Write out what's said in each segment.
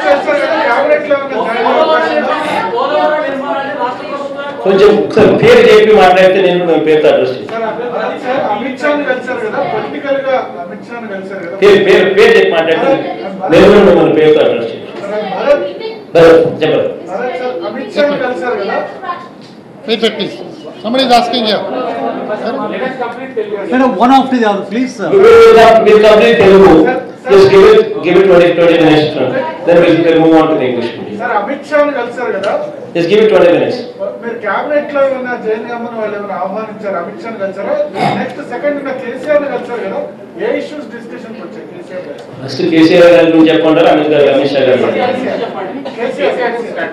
కలిసారు కదా క్యాబినెట్ లో ఉన్న జాయిన్ అయ్యే అవకాశం ఉందా? పోలవరం నిర్మాణాన్ని రాష్ట్ర ప్రభుత్వం కొంచెం ఒకసారి పేరు చెప్పి మాట్లాడితే నేను మీ పేరుతో అడ్రస్ చేస్తాను సార్ అమిత్ సార్ అమిత్ షాని కలిసారు కదా పొలిటికల్ గా అమిత్ షాని కలిసారు కదా పేరు పేరు పేరు చెప్పి మాట్లాడితే నేను కూడా మిమ్మల్ని పేరుతో అడ్రస్ చేస్తాను సార్, భరత్ భరత్, చెప్పరు భరత్ సార్ అమిత్ షాని కలిసారు కదా Wait, wait, please. Somebody is asking here. No, no, one after the other, please, sir. We will have- we'll complete Telugu. Just give it, give it 20, 20 minutes. Then we'll we'll move on to the English medium. Sir Amit షాని కలిసారు కదా Just give it 20 minutes. మీరు cabinet లో ఉన్న జైన్ గమ్మన్ వాళ్ళు ఏమైనా ఆహ్వానించారు అమిత్ షాని కలిసారా నెక్స్ట్ సెకండ్ ఉన్న కేసీఆర్ ని కలిసారు కదా ఏ ఇష్యూస్ డిస్కషన్ వచ్చాయి కేసీఆర్ గారు ఫస్ట్ కేసీఆర్ గారి గురించి చెప్పమంటారా అమిత్ గారు అమిత్ షా గారు కేసీఆర్ కేసీఆర్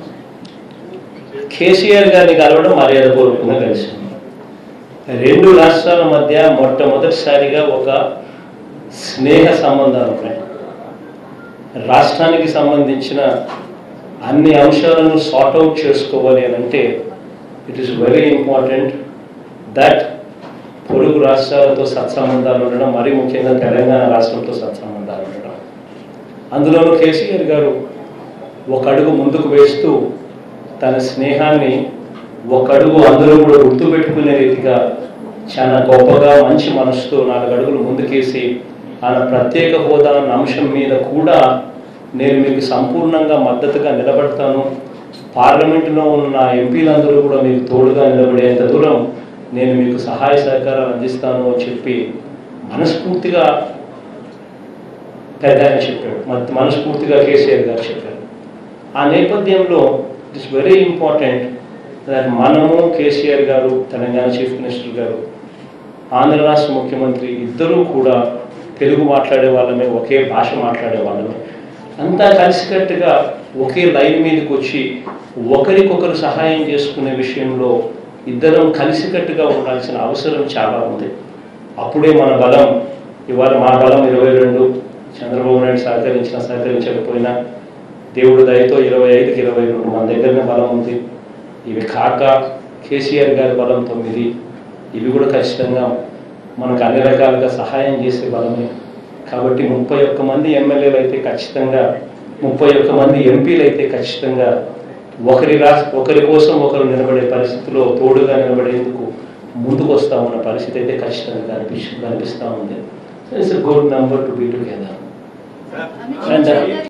కేసీఆర్ గారిని కలవడం మర్యాద పూర్వకంగా కలిసింది రెండు రాష్ట్రాల మధ్య మొట్టమొదటిసారిగా ఒక స్నేహ సంబంధాలు ఉన్నాయి రాష్ట్రానికి సంబంధించిన అన్ని అంశాలను సార్ట్ అవుట్ చేసుకోవాలి అని అంటే it is very important that పొరుగు రాష్ట్రాలతో సత్సంబంధాలు ఉండడం మరీ ముఖ్యంగా తెలంగాణ రాష్ట్రంతో సత్సంబంధాలు ఉండడం అందులోనూ కేసీఆర్ గారు ఒక అడుగు ముందుకు వేస్తూ తన స్నేహాన్ని ఒక అడుగు అందరూ కూడా గుర్తుపెట్టుకునే రీతిగా చాలా గొప్పగా మంచి మనసుతో నాలుగు అడుగులు ముందుకేసి ఆయన ప్రత్యేక హోదా అన్న అంశం మీద కూడా నేను మీకు సంపూర్ణంగా మద్దతుగా నిలబడతాను పార్లమెంటులో ఉన్న ఎంపీలందరూ కూడా మీకు తోడుగా నిలబడేంత దూరం నేను మీకు సహాయ సహకారాలు అందిస్తాను అని చెప్పి మనస్ఫూర్తిగా పెద్ద ఆయన చెప్పాడు మన- మనస్ఫూర్తిగా కేసీఆర్ గారు చెప్పారు ఆ నేపథ్యంలో ఇట్స్ వెరీ ఇంపార్టెంట్ దట్ మనము కేసీఆర్ గారు తెలంగాణ చీఫ్ మినిస్టర్ గారు ఆంధ్ర రాష్ట్ర ముఖ్యమంత్రి ఇద్దరూ కూడా తెలుగు మాట్లాడే వాళ్ళమే ఒకే భాష మాట్లాడే వాళ్ళమే అంతా కలిసికట్టుగా ఒకే లైన్ మీదకి వచ్చి ఒకరికొకరు సహాయం చేసుకునే విషయంలో ఇద్దరం కలిసికట్టుగా ఉండాల్సిన అవసరం చాలా ఉంది అప్పుడే మన బలం ఇవాళ మా బలం ఇరవై రెండు చంద్రబాబు నాయుడు సహకరించినా సహకరించకపోయినా దేవుడు దయతో ఇరవై ఐదుకి ఇరవై రెండు మన దగ్గరనే బలం ఉంది ఇవి కాక కేసీఆర్ గారి బలం తొమ్మిది ఇవి కూడా ఖచ్చితంగా మనకు అన్ని రకాలుగా సహాయం చేసే బలమే కాబట్టి ముప్పై ఒక్క మంది ఎమ్మెల్యేలు అయితే ఖచ్చితంగా ముప్పై ఒక్క మంది ఎంపీలు అయితే ఖచ్చితంగా ఒకరి రాష్ట్ర ఒకరి కోసం ఒకరు నిలబడే పరిస్థితిలో తోడుగా నిలబడేందుకు ముందుకు వస్తామన్న పరిస్థితి అయితే ఖచ్చితంగా కనిపిస్తు కనిపిస్తూ ఉంది it's good number to be together